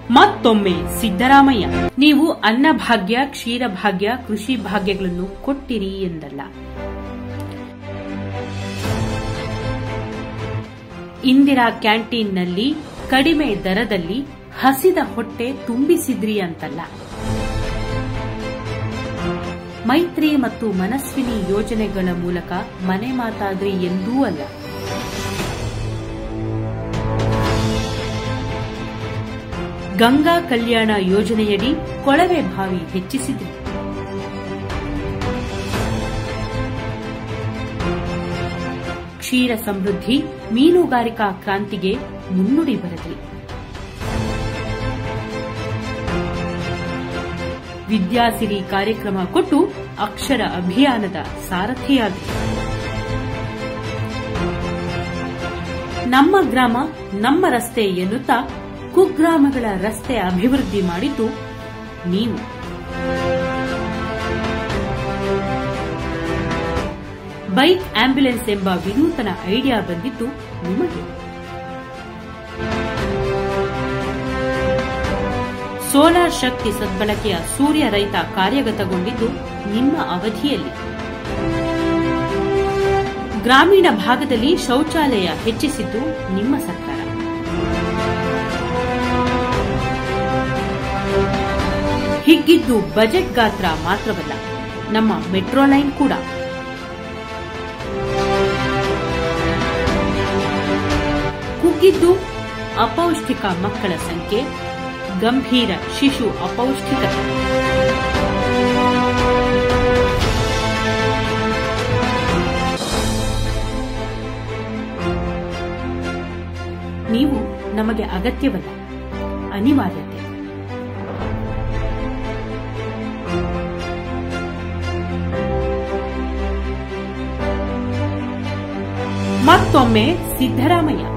ಮತ್ತೊಮ್ಮೆ ಸಿದ್ದರಾಮಯ್ಯ ನೀವು ಅನ್ನಭಾಗ್ಯ ಕ್ಷೀರಭಾಗ್ಯ ಕೃಷಿ ಭಾಗ್ಯಗಳನ್ನು ಕೊಟ್ಟಿರಿ ಎಂದಲ್ಲ ಇಂದಿರಾ ಕ್ಯಾಂಟೀನ್ನಲ್ಲಿ ಕಡಿಮೆ ದರದಲ್ಲಿ ಹಸಿದ ಹೊಟ್ಟೆ ತುಂಬಿಸಿದ್ರಿ ಅಂತಲ್ಲ ಮೈತ್ರಿ ಮತ್ತು ಮನಸ್ವಿನಿ ಯೋಜನೆಗಳ ಮೂಲಕ ಮನೆ ಮಾತಾದ್ರಿ ಎಂದೂ ಅಲ್ಲ ಗಂಗಾ ಕಲ್ಯಾಣ ಯೋಜನೆಯಡಿ ಕೊಳವೆ ಬಾವಿ ಹೆಚ್ಚಿಸಿದ್ರಿ ಕ್ಷೀರ ಸಮೃದ್ಧಿ ಮೀನುಗಾರಿಕಾ ಕ್ರಾಂತಿಗೆ ಮುನ್ನುಡಿ ಬರೆದ್ರಿ ವಿದ್ಯಾಸಿರಿ ಕಾರ್ಯಕ್ರಮ ಕೊಟ್ಟು ಅಕ್ಷರ ಅಭಿಯಾನದ ಸಾರಥಿಯಾದ್ರಿ ನಮ್ಮ ಗ್ರಾಮ ನಮ್ಮ ರಸ್ತೆ ಎನ್ನುತ್ತಾ ಕುಗ್ರಾಮಗಳ ರಸ್ತೆ ಅಭಿವೃದ್ಧಿ ಮಾಡಿದ್ದು ನೀವು ಬೈಕ್ ಆಂಬ್ಯುಲೆನ್ಸ್ ಎಂಬ ವಿನೂತನ ಐಡಿಯಾ ಬಂದಿದ್ದು ನಿಮಗೆ ಸೋಲಾರ್ ಶಕ್ತಿ ಸದ್ಬಳಕೆಯ ಸೂರ್ಯ ರೈತ ಕಾರ್ಯಗತಗೊಂಡಿದ್ದು ನಿಮ್ಮ ಅವಧಿಯಲ್ಲಿ ಗ್ರಾಮೀಣ ಭಾಗದಲ್ಲಿ ಶೌಚಾಲಯ ಹೆಚ್ಚಿಸಿದ್ದು ನಿಮ್ಮ ಸರ್ಕಾರ ಹಿಗ್ಗಿದ್ದು ಬಜೆಟ್ ಗಾತ್ರ ಮಾತ್ರವಲ್ಲ ನಮ್ಮ ಮೆಟ್ರೋ ಲೈನ್ ಕೂಡ ಕುಗ್ಗಿದ್ದು ಅಪೌಷ್ಟಿಕ ಮಕ್ಕಳ ಸಂಖ್ಯೆ ಗಂಭೀರ ಶಿಶು ಅಪೌಷ್ಟಿಕತೆ ನೀವು ನಮಗೆ ಅಗತ್ಯವಲ್ಲ ಅನಿವಾರ್ಯತೆ ಮತ್ತೊಮ್ಮೆ ಸಿದ್ದರಾಮಯ್ಯ